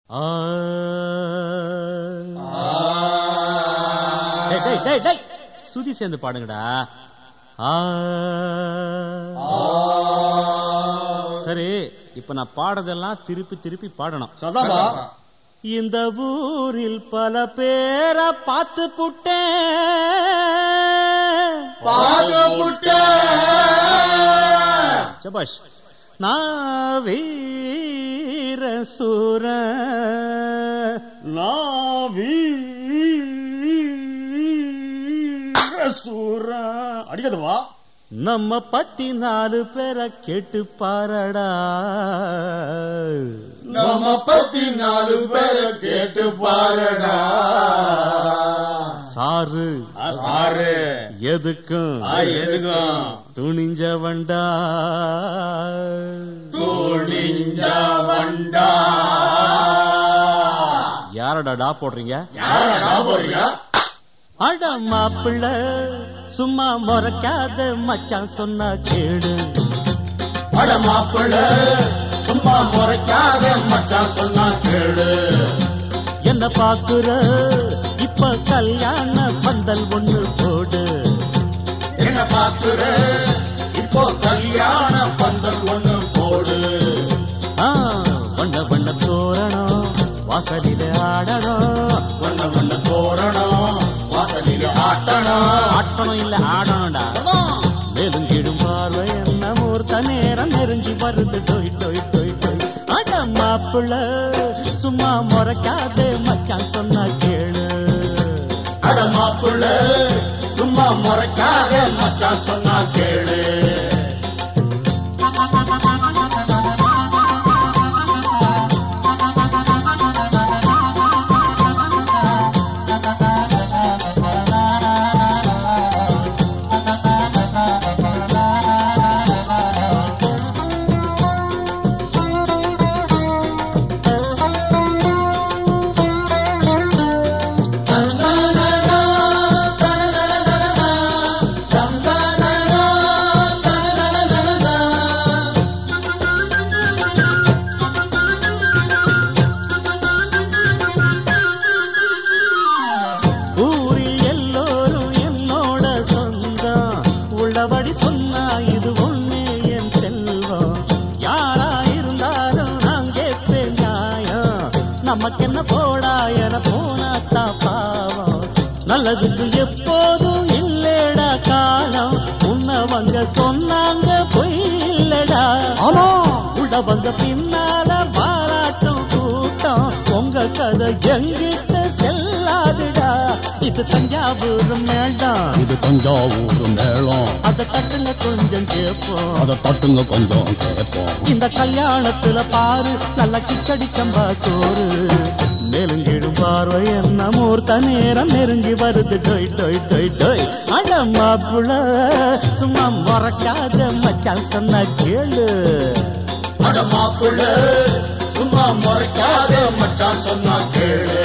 ஆ. டேய், டேய், டேய், டேய். சுதி சேர்ந்து பாடுங்கடா ஆ. சரி இப்ப நான் பாடுறதெல்லாம் திருப்பி திருப்பி பாடணும் சதாபா இந்த ஊரில் பல பேரை பார்த்து புட்டேன் பாகமுட்ட சபாஷ் நான் வீர சூர சூர அடிக்கதுவா நம்ம பத்தி நாலு பேரை கேட்டு பாரடா நம்ம பத்தி நாலு பேரை கேட்டு பாருடா சாரு சாரு எதுக்கும் எதுக்கும் துணிஞ்சவன்டா துணிஞ்ச வண்டா யாரடா டா போடுறீங்க யாரடா போறீங்க அட மாப்பிள்ள சும்மா முறைக்காத மச்சான் சொன்னா கேடு அட மாப்பிள்ள சும்மா முறைக்காத மச்சான் சொன்னா கேளு என்ன பாக்குற இப்ப கல்யாண பந்தல் ஒண்ணு போடு என்ன பாக்குற இப்போ கல்யாண பந்தல் ஒண்ணு போடு ஆ, வண்ண வண்ண தோரணம் வாசலில ஆடணும் வண்ண வண்ண தோரணம் வாசலில் ஆட்டணும் ஆட்டணும் இல்ல ஆடணும்டா மேலும் கீழும் பார்வை என்ன மூர்த்த நேரம் நெருங்கி வருது டொய் டொய் டொய் டொய் அட மாப்பிள்ள சும்மா முறைக்காத மச்சான் சொன்னா கேளு அட மாப்பிள்ள சும்மா முறைக்காத மச்சான் சொன்னா கேளு ஊரில் எல்லோரும் என்னோட சொந்தம் உள்ளபடி சொன்னா இது ஒண்ணு என் செல்வம் யாரா இருந்தாலும் நான் கேட்பேன் நியாயம் நமக்கென்ன போடா என போனாத்தா பாவம் நல்லதுக்கு எப்போதும் இல்லடா காலம் உன்னவங்க சொன்னாங்க பொய் இல்லடா ஆமா உள்ளவங்க பின்னால பாராட்டும் கூட்டம் உங்க கதை எங்கிட்ட செல்லாதுடா இது தஞ்சாவூர் மேடம் இது தஞ்சாவூர் மேளம் அத தட்டுங்க கொஞ்சம் கேட்போம் அதை தட்டுங்க கொஞ்சம் கேட்போம் இந்த கல்யாணத்துல பாரு நல்ல கிச்சடி சம்பா சோறு நெருங்கிடும் பார்வை என்ன மூர்த்த நேரம் நெருங்கி வருது டொய் டொய் டொய் டொய் அட மாப்புள சும்மா மறக்காத மச்சான் சொன்ன கேளு அட மாப்பிள்ள சும்மா முறைக்காத மச்சான் சொன்னா கேளு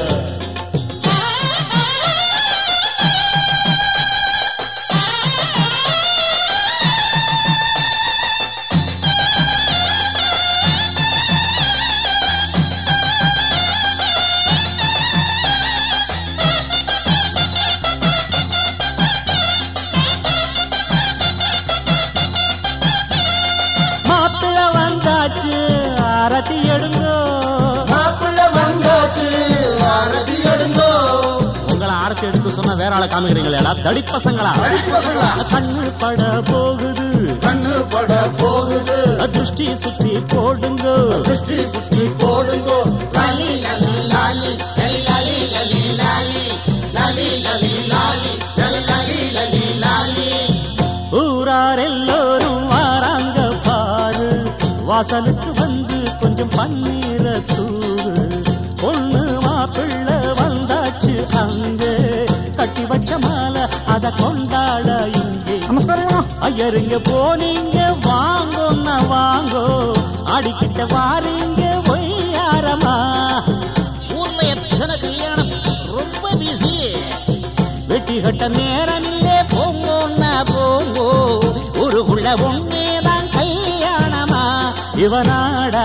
மாப்பிள வந்தாச்சு ஆரத்தி எடுங்கோ மாப்பிள்ள வந்தாச்சு ஆரதி எடுங்கோ உங்களை ஆரத்தி எடுக்க சொன்னா வேற ஆளை காமிக்கிறீங்களா தடி பசங்களா அடிக்கு பசங்களா கண்ணு பட போகுது கண்ணு பட போகுது திருஷ்டி சுத்தி போடுங்க திருஷ்டி சுத்தி போடுங்கோ லாலி லாலி லாலி லாலி லாலி லாலி லாலி லாலி லாலி லாலி லாலி லாலி லாலி ஊரார் எல்லோரும் வாராங்க பாரு வாசலுக்கு வந்து கொஞ்சம் பன்னீர தூவு பொண்ணு மாப்பிள்ளை வந்தாச்சு அங்கே கட்டி வச்ச மாலை அத கொண்டாட இங்கே நமஸ்காரம் ஐயருங்க போனீங்க வாங்கோன்னா வாங்கோ அடிக்கிட்ட வாரீங்க ஒய்யாரமா ஊர்ல எத்தனை கல்யாணம் ரொம்ப பிஸி வெட்டி கட்ட நேரம் இல்லே போங்கோன்னா போங்கோ ஒரு உள்ள ஒன்னேதான் கல்யாணமா இவனாடாளும்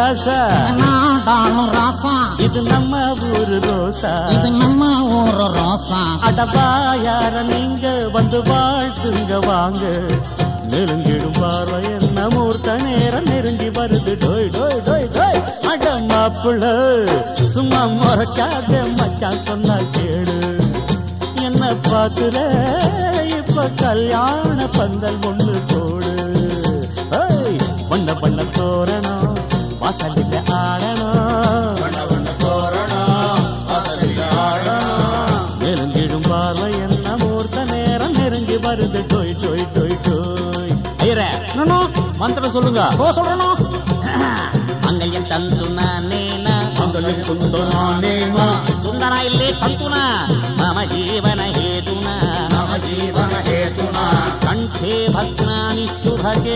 ராசா நாடாளும் ராசா இது நம்ம ஊரு ரோசா இது நம்ம ஊரு ரோசா அடவா யார நீங்க வந்து வாழ்த்துங்க வாங்க நெருங்கிடும் பார்வை என்ன மூர்த்த நேரம் நெருங்கி வருது டோய் டோய் டோய் டோய் அட மாப்பிள்ள சும்மா முறைக்காத மச்சான் சொன்னா கேடு என்ன பாக்குற இப்ப கல்யாண பந்தல் ஒண்ணு போடு ஏய், வண்ண வண்ண தோரணம் வாசலில் ஆடணும் வண்ண வண்ண தோரணம் வாசலில் ஆடணும் நெருங்கிடும் பார்வை என்ன மூர்த்த நேரம் நெருங்கி வருது டொய் டொய் டொய் டொய் ஐயரே மந்திரம் சொல்லுங்க ஓ சொல்றணும் மங்கல்யம் தந்துனா நேனா மங்களம் குந்தனானேமா சுந்தர இல்லே தந்துனா மம ஜீவன ஹேதுனா நம ஜீவன ஹேதுனா கண்டே பத்னானி சுಭಗೆ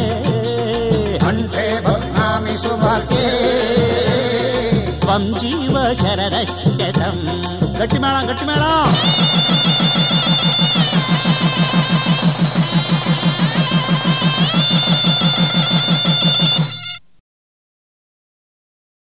கண்டே பத்னாமி சுபகே ஸ்வம் ஜீவ சரதம் கட்டி மேளம் கட்டி மேளம்